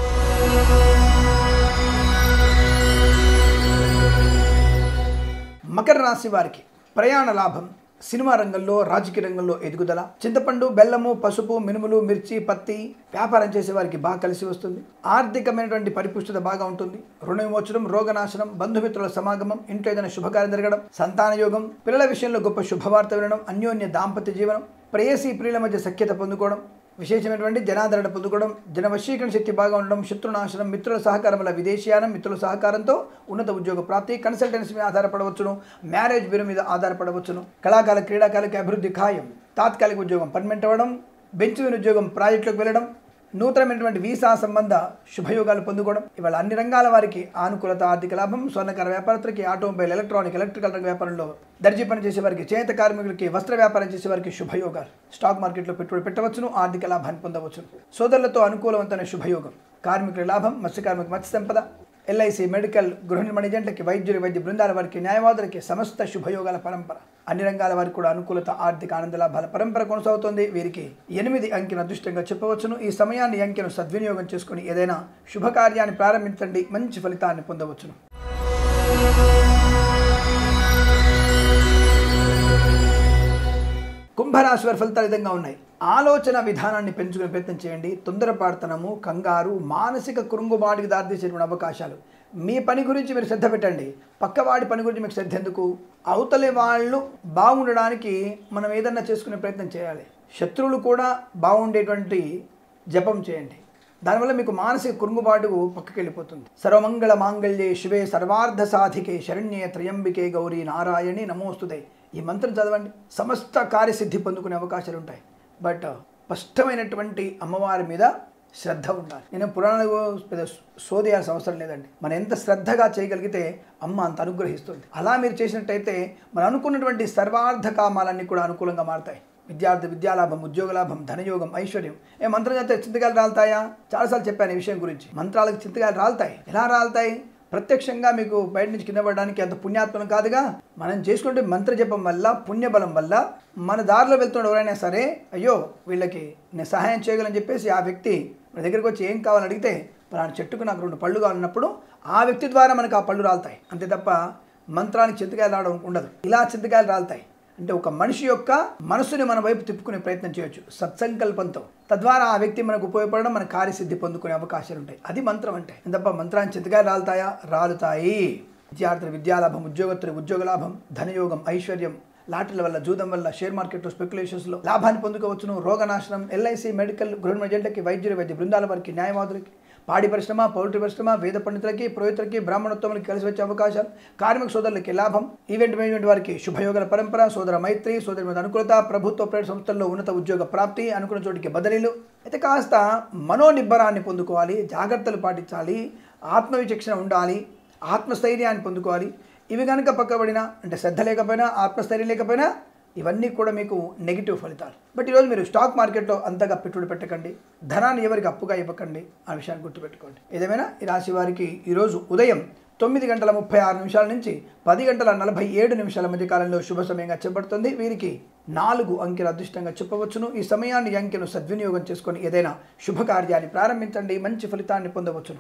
Speaker 1: మకర రాశి వారికి ప్రయాణ లాభం సినిమా రంగంలో రాజకీయ రంగంలో ఎదుగుదల చింతపండు బెల్లము పసుపు మినుములు మిర్చి పత్తి వ్యాపారం చేసే వారికి బాగా కలిసి వస్తుంది ఆర్థికమైనటువంటి పరిపుష్టత బాగా ఉంటుంది రుణ విమోచనం రోగనాశనం బంధుమిత్రుల సమాగమం ఇంట్లో ఏదైనా శుభకార్యం జరగడం సంతాన యోగం పిల్లల విషయంలో గొప్ప శుభవార్త వినడం అన్యోన్య దాంపత్య జీవనం ప్రేయసీ ప్రియుల మధ్య సఖ్యత పొందుకోవడం విశేషమైనటువంటి జనాదరణ పొందుకోవడం జనవశీకరణ శక్తి బాగా ఉండడం శత్రునాశనం మిత్రుల సహకారం వల్ల విదేశీయానం మిత్రుల సహకారంతో ఉన్నత ఉద్యోగ ప్రాప్తి కన్సల్టెన్సీ మీద ఆధారపడవచ్చును మ్యారేజ్ బ్యూరో మీద ఆధారపడవచ్చును కళాకాల క్రీడాకాలకి అభివృద్ధి ఖాయం తాత్కాలిక ఉద్యోగం పర్మనెంట్ అవ్వడం బెంచ్ మీద ఉద్యోగం ప్రాజెక్టులకు వెళ్ళడం నూతనమైనటువంటి వీసా సంబంధ శుభయోగాలు పొందుకోవడం ఇవాళ అన్ని రంగాల వారికి ఆనుకూలత ఆర్థిక లాభం స్వర్ణకార వ్యాపారస్తులకి ఆటోమొబైల్ ఎలక్ట్రానిక్ ఎలక్ట్రికల్ రంగ వ్యాపారంలో దర్జీ పని చేసే వారికి చేత కార్మికులకి వస్త్ర వ్యాపారం చేసే వారికి శుభయోగాలు స్టాక్ మార్కెట్లో పెట్టుబడి పెట్టవచ్చును ఆర్థిక లాభాన్ని పొందవచ్చును సోదరులతో అనుకూలవంతమైన శుభయోగం కార్మికుల లాభం మత్స్య కార్మిక మత్స్య సంపద ఎల్ఐసి మెడికల్ గృహ నిర్మాణ ఏజెంట్లకి వైద్యులు వైద్య బృందాల వారికి న్యాయవాదులకి సమస్త శుభయోగాల పరంపర అన్ని రంగాల వారికి కూడా అనుకూలత ఆర్థిక ఆనంద లాభాల పరంపర కొనసాగుతోంది వీరికి ఎనిమిది అంకెను అదృష్టంగా చెప్పవచ్చును ఈ సమయాన్ని ఈ అంకెను సద్వినియోగం చేసుకుని ఏదైనా శుభకార్యాన్ని ప్రారంభించండి మంచి ఫలితాన్ని పొందవచ్చును కుంభరాశి వారి ఫలితాలు ఈ విధంగా ఉన్నాయి ఆలోచన విధానాన్ని పెంచుకునే ప్రయత్నం చేయండి తొందరపాటుతనము కంగారు మానసిక కురుంగుబాటుకి దారితీసేటువంటి అవకాశాలు మీ పని గురించి మీరు శ్రద్ధ పెట్టండి పక్కవాడి పని గురించి మీకు శ్రద్ధ ఎందుకు అవతలి వాళ్ళు బాగుండడానికి మనం ఏదన్నా చేసుకునే ప్రయత్నం చేయాలి శత్రువులు కూడా బాగుండేటువంటి జపం చేయండి దానివల్ల మీకు మానసిక కురుంగుబాటు పక్కకి వెళ్ళిపోతుంది సర్వమంగళ మాంగళ్యే శివే సర్వార్థ సాధికే శరణ్యే త్రయంబికే గౌరీ నారాయణి నమోస్తుదే ఈ మంత్రం చదవండి సమస్త కార్యసిద్ధి పొందుకునే అవకాశాలు ఉంటాయి బట్ స్పష్టమైనటువంటి అమ్మవారి మీద శ్రద్ధ ఉండాలి నేను పురాణాలు పెద్ద సోదేయాల్సిన అవసరం లేదండి మనం ఎంత శ్రద్ధగా చేయగలిగితే అమ్మ అంత అనుగ్రహిస్తుంది అలా మీరు చేసినట్టయితే మనం అనుకున్నటువంటి సర్వార్థ కామాలన్నీ కూడా అనుకూలంగా మారుతాయి విద్యార్థి విద్యాలాభం ఉద్యోగ లాభం ధనయోగం ఐశ్వర్యం ఏ మంత్రం చేస్తే చింతకాయలు రాలుతాయా చాలాసార్లు చెప్పాను ఈ విషయం గురించి మంత్రాలకు చింతకాయలు రాలుతాయి ఎలా రాలుతాయి ప్రత్యక్షంగా మీకు బయట నుంచి కింద పడడానికి అంత పుణ్యాత్మం కాదుగా మనం చేసుకుంటే మంత్ర జపం వల్ల పుణ్యబలం వల్ల మన దారిలో వెళ్తున్న ఎవరైనా సరే అయ్యో వీళ్ళకి నేను సహాయం చేయగలని చెప్పేసి ఆ వ్యక్తి మన దగ్గరికి వచ్చి ఏం కావాలని అడిగితే పలానా చెట్టుకు నాకు రెండు పళ్ళు కావాలన్నప్పుడు ఆ వ్యక్తి ద్వారా మనకు ఆ పళ్ళు రాలుతాయి అంతే తప్ప మంత్రానికి చింతకాయలు రావడం ఉండదు ఇలా చింతకాయలు రాలుతాయి అంటే ఒక మనిషి యొక్క మనసుని మన వైపు తిప్పుకునే ప్రయత్నం చేయొచ్చు సత్సంకల్పంతో తద్వారా ఆ వ్యక్తి మనకు ఉపయోగపడడం మన కార్యసిద్ధి పొందుకునే అవకాశాలు ఉంటాయి అది మంత్రం అంటే తప్ప మంత్రాన్ని చింతకాయలు రాలుతాయా రాలుతాయి విద్యార్థులు విద్యాలాభం ఉద్యోగస్తులు ఉద్యోగ లాభం ధనయోగం ఐశ్వర్యం లాటరీల వల్ల జూదం వల్ల షేర్ మార్కెట్లో స్పెక్యులేషన్స్లో లాభాన్ని పొందుకోవచ్చును రోగనాశనం ఎల్ఐసి మెడికల్ గవర్నమెంట్ ఏజెంట్లకి వైద్యులు వైద్య బృందాల వారికి న్యాయవాదులకి పాడి పరిశ్రమ పౌల్ట్రీ పరిశ్రమ వేద పండితులకి పురోహితులకి బ్రాహ్మణోత్తములకి కలిసి వచ్చే అవకాశాలు కార్మిక సోదరులకి లాభం ఈవెంట్ మేనేజ్మెంట్ వారికి శుభయోగల పరంపర సోదర మైత్రి సోదరి మీద అనుకూలత ప్రభుత్వ ప్రైవేట్ సంస్థల్లో ఉన్నత ఉద్యోగ ప్రాప్తి అనుకున్న చోటికి బదిలీలు అయితే కాస్త మనోనిబ్బరాన్ని పొందుకోవాలి జాగ్రత్తలు పాటించాలి ఆత్మవిచక్షణ ఉండాలి ఆత్మస్థైర్యాన్ని పొందుకోవాలి ఇవి కనుక పక్కబడినా అంటే శ్రద్ధ లేకపోయినా ఆత్మస్థైర్యం లేకపోయినా ఇవన్నీ కూడా మీకు నెగిటివ్ ఫలితాలు బట్ ఈరోజు మీరు స్టాక్ మార్కెట్లో అంతగా పెట్టుబడి పెట్టకండి ధనాన్ని ఎవరికి అప్పుగా ఇవ్వకండి ఆ విషయాన్ని గుర్తుపెట్టుకోండి ఏదేమైనా ఈ రాశి వారికి ఈరోజు ఉదయం తొమ్మిది గంటల ముప్పై ఆరు నిమిషాల నుంచి పది గంటల నలభై ఏడు నిమిషాల మధ్య కాలంలో శుభ సమయంగా చెప్పబడుతుంది వీరికి నాలుగు అంకెల అదృష్టంగా చెప్పవచ్చును ఈ సమయాన్ని ఈ అంకెను సద్వినియోగం చేసుకొని ఏదైనా శుభకార్యాన్ని ప్రారంభించండి మంచి ఫలితాన్ని పొందవచ్చును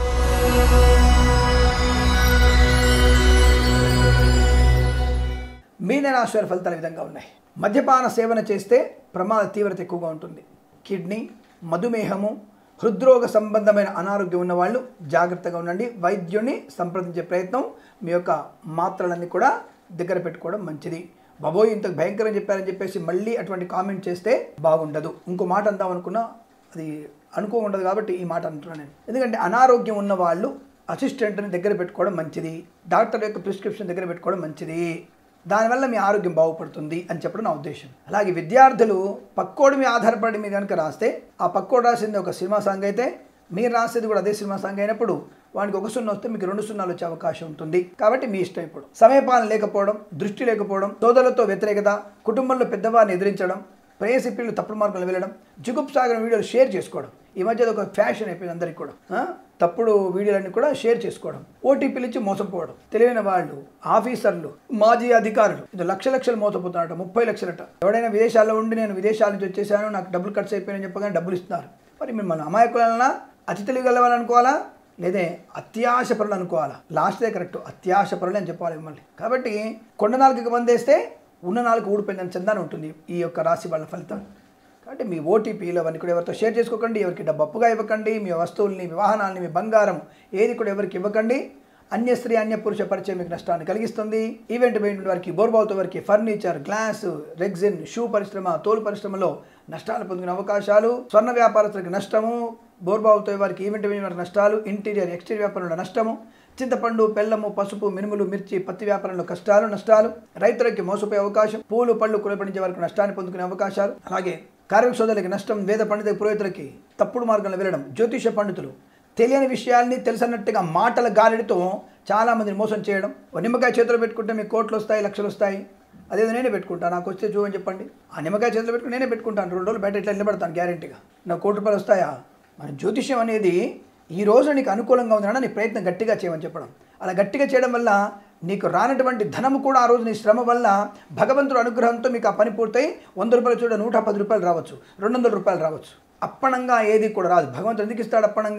Speaker 1: మీన రాశి వారి ఫలితాలు ఈ విధంగా ఉన్నాయి మద్యపాన సేవన చేస్తే ప్రమాద తీవ్రత ఎక్కువగా ఉంటుంది కిడ్నీ మధుమేహము హృద్రోగ సంబంధమైన అనారోగ్యం ఉన్న వాళ్ళు జాగ్రత్తగా ఉండండి వైద్యుని సంప్రదించే ప్రయత్నం మీ యొక్క మాత్రలన్నీ కూడా దగ్గర పెట్టుకోవడం మంచిది బాబోయ్ ఇంత భయంకరం చెప్పారని చెప్పేసి మళ్ళీ అటువంటి కామెంట్ చేస్తే బాగుండదు ఇంకో మాట అందాం అనుకున్నా అది అనుకోకుండదు కాబట్టి ఈ మాట అంటున్నాను నేను ఎందుకంటే అనారోగ్యం ఉన్న వాళ్ళు అసిస్టెంట్ని దగ్గర పెట్టుకోవడం మంచిది డాక్టర్ యొక్క ప్రిస్క్రిప్షన్ దగ్గర పెట్టుకోవడం మంచిది దానివల్ల మీ ఆరోగ్యం బాగుపడుతుంది అని చెప్పడం నా ఉద్దేశం అలాగే విద్యార్థులు పక్కోడి మీద ఆధారపడి మీరు కనుక రాస్తే ఆ పక్కోడు రాసింది ఒక సినిమా సాంగ్ అయితే మీరు రాసేది కూడా అదే సినిమా సాంగ్ అయినప్పుడు వానికి ఒక సున్నా వస్తే మీకు రెండు సున్నాలు వచ్చే అవకాశం ఉంటుంది కాబట్టి మీ ఇష్టం ఇప్పుడు సమయపాలన లేకపోవడం దృష్టి లేకపోవడం సోదరులతో వ్యతిరేకత కుటుంబంలో పెద్దవారిని ఎదిరించడం ప్రేయసి పిల్లలు తప్పుడు మార్గంలో వెళ్ళడం జుగుప్సాగరం వీడియోలు షేర్ చేసుకోవడం ఈ మధ్య అది ఒక ఫ్యాషన్ అయిపోయింది అందరికీ కూడా ఆ? తప్పుడు వీడియోలన్నీ కూడా షేర్ చేసుకోవడం ఓటీపీలు ఇచ్చి మోసపోవడం తెలివైన వాళ్ళు ఆఫీసర్లు మాజీ అధికారులు ఇది లక్ష లక్షలు మోసపోతున్నారట ముప్పై లక్షలట ఎవడైనా విదేశాల్లో ఉండి నేను విదేశాల నుంచి వచ్చేసాను నాకు డబ్బులు ఖర్చు అయిపోయాయని చెప్పగానే డబ్బులు ఇస్తున్నారు మరి మీరు మన అమాయకులన్నా అతి తెలియగలవాలని అనుకోవాలా లేదే అత్యాశ పరులు అనుకోవాలా లాస్ట్దే కరెక్ట్ అత్యాశ పరులు అని చెప్పాలి మిమ్మల్ని కాబట్టి కొండ నాలుగుకి బందేస్తే ఉన్న నాలుగు ఊడిపోయిందని చందాన ఉంటుంది ఈ యొక్క రాశి వాళ్ళ ఫలితం కాబట్టి మీ ఓటీపీలు అవన్నీ కూడా ఎవరితో షేర్ చేసుకోకండి ఎవరికి డబ్బు అప్పుగా ఇవ్వకండి మీ వస్తువుల్ని మీ వాహనాల్ని మీ బంగారం ఏది కూడా ఎవరికి ఇవ్వకండి అన్య స్త్రీ అన్య పురుష పరిచయం మీకు నష్టాన్ని కలిగిస్తుంది ఈవెంట్ మేనేజ్మెంట్ వారికి బోర్బావుతో వారికి ఫర్నిచర్ గ్లాస్ రెగ్జిన్ షూ పరిశ్రమ తోలు పరిశ్రమలో నష్టాలు పొందిన అవకాశాలు స్వర్ణ వ్యాపారస్తులకు నష్టము బోర్బావుతో వారికి ఈవెంట్ మేనేజ్మెంట్ నష్టాలు ఇంటీరియర్ ఎక్స్టీరియర్ వ్యాపారంలో నష్టము చింతపండు బెల్లము పసుపు మినుములు మిర్చి పత్తి వ్యాపారంలో కష్టాలు నష్టాలు రైతులకి మోసపోయే అవకాశం పూలు పళ్ళు కులపడించే వరకు నష్టాన్ని పొందుకునే అవకాశాలు అలాగే కార్మిక సోదరులకి నష్టం వేద పండిత పురోహితులకి తప్పుడు మార్గంలో వెళ్ళడం జ్యోతిష పండితులు తెలియని విషయాల్ని తెలుసన్నట్టుగా మాటల గాలిడితో చాలామందిని మోసం చేయడం ఓ నిమ్మకాయ చేతిలో పెట్టుకుంటే మీకు కోట్లు వస్తాయి లక్షలు వస్తాయి అదేదో నేనే పెట్టుకుంటాను నాకు వస్తే చూడని చెప్పండి ఆ నిమ్మకాయ చేతిలో పెట్టుకుని నేనే పెట్టుకుంటాను రెండు రోజులు బయట ఇట్లా నిలబడతాను గ్యారెంటీగా నాకు కోటి రూపాయలు వస్తాయా మన జ్యోతిష్యం అనేది ఈ రోజు నీకు అనుకూలంగా ఉందన్నా నీ ప్రయత్నం గట్టిగా చేయమని చెప్పడం అలా గట్టిగా చేయడం వల్ల నీకు రానటువంటి ధనము కూడా ఆ రోజు నీ శ్రమ వల్ల భగవంతుడు అనుగ్రహంతో మీకు ఆ పని పూర్తయి వంద రూపాయలు చూడ నూట పది రూపాయలు రావచ్చు రెండు వందల రూపాయలు రావచ్చు అప్పణంగా ఏది కూడా రాదు భగవంతుడు ఎందుకు ఇస్తాడు అప్పణంగా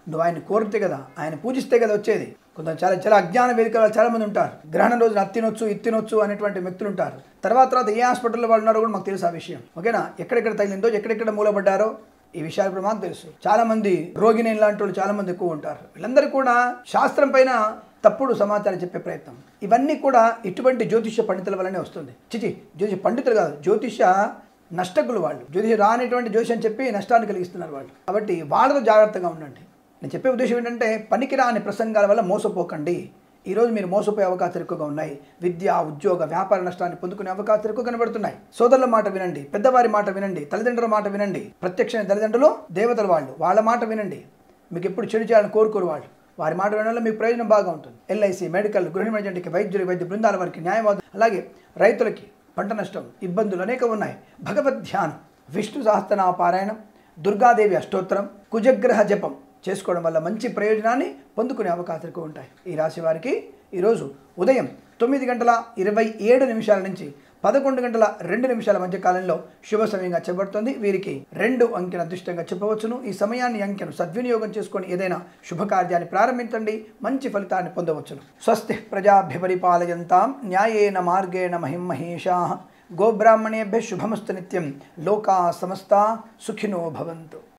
Speaker 1: నువ్వు ఆయన కోరితే కదా ఆయన పూజిస్తే కదా వచ్చేది కొంత చాలా చాలా అజ్ఞాన వేదికలు చాలా మంది ఉంటారు గ్రహణం రోజున అత్తినొచ్చు ఇత్తినొచ్చు అనేటువంటి వ్యక్తులు ఉంటారు తర్వాత తర్వాత ఏ హాస్పిటల్లో వాళ్ళు ఉన్నారో కూడా మాకు తెలుసు ఆ విషయం ఓకేనా ఎక్కడెక్కడ తగిలిందో ఎక్కడెక్కడ మూలపడ్డారో ఈ విషయాలు కూడా మాకు తెలుసు చాలా మంది రోగిని లాంటి వాళ్ళు చాలా మంది ఎక్కువ ఉంటారు వీళ్ళందరూ కూడా శాస్త్రం పైన తప్పుడు సమాచారం చెప్పే ప్రయత్నం ఇవన్నీ కూడా ఇటువంటి జ్యోతిష పండితుల వల్లనే వస్తుంది చిచి జ్యోతిష పండితులు కాదు జ్యోతిష నష్టకులు వాళ్ళు జ్యోతిష రానిటువంటి జ్యోతిషం చెప్పి నష్టాన్ని కలిగిస్తున్నారు వాళ్ళు కాబట్టి వాళ్ళతో జాగ్రత్తగా ఉండండి నేను చెప్పే ఉద్దేశం ఏంటంటే పనికిరాని ప్రసంగాల వల్ల మోసపోకండి ఈరోజు మీరు మోసపోయే అవకాశాలు ఎక్కువగా ఉన్నాయి విద్య ఉద్యోగ వ్యాపార నష్టాన్ని పొందుకునే అవకాశాలు ఎక్కువ కనబడుతున్నాయి సోదరుల మాట వినండి పెద్దవారి మాట వినండి తల్లిదండ్రుల మాట వినండి ప్రత్యక్ష తల్లిదండ్రులు దేవతల వాళ్ళు వాళ్ళ మాట వినండి మీకు ఎప్పుడు చెడు చేయాలని కోరుకోరు వాళ్ళు వారి మాట వినడంలో మీకు ప్రయోజనం బాగా ఉంటుంది ఎల్ఐసి మెడికల్ గృహ ఎమర్జెంట్కి వైద్యులు వైద్య బృందాల వారికి న్యాయవాదులు అలాగే రైతులకి పంట నష్టం ఇబ్బందులు అనేక ఉన్నాయి భగవద్ ధ్యానం విష్ణు సహస్రనామ పారాయణం దుర్గాదేవి అష్టోత్తరం కుజగ్రహ జపం చేసుకోవడం వల్ల మంచి ప్రయోజనాన్ని పొందుకునే అవకాశాలు ఎక్కువ ఉంటాయి ఈ రాశి వారికి ఈరోజు ఉదయం తొమ్మిది గంటల ఇరవై ఏడు నిమిషాల నుంచి పదకొండు గంటల రెండు నిమిషాల మధ్య కాలంలో శుభ సమయంగా చెప్పబడుతుంది వీరికి రెండు అంకెను అదృష్టంగా చెప్పవచ్చును ఈ సమయాన్ని అంకెను సద్వినియోగం చేసుకొని ఏదైనా శుభకార్యాన్ని ప్రారంభించండి మంచి ఫలితాన్ని పొందవచ్చును స్వస్తి ప్రజాభ్య పరిపాలయంతాం న్యాయేన మార్గేణ మహిం మహేషా గోబ్రాహ్మణేభ్య శుభమస్తు నిత్యం లోకా సమస్త సుఖినో భవంతు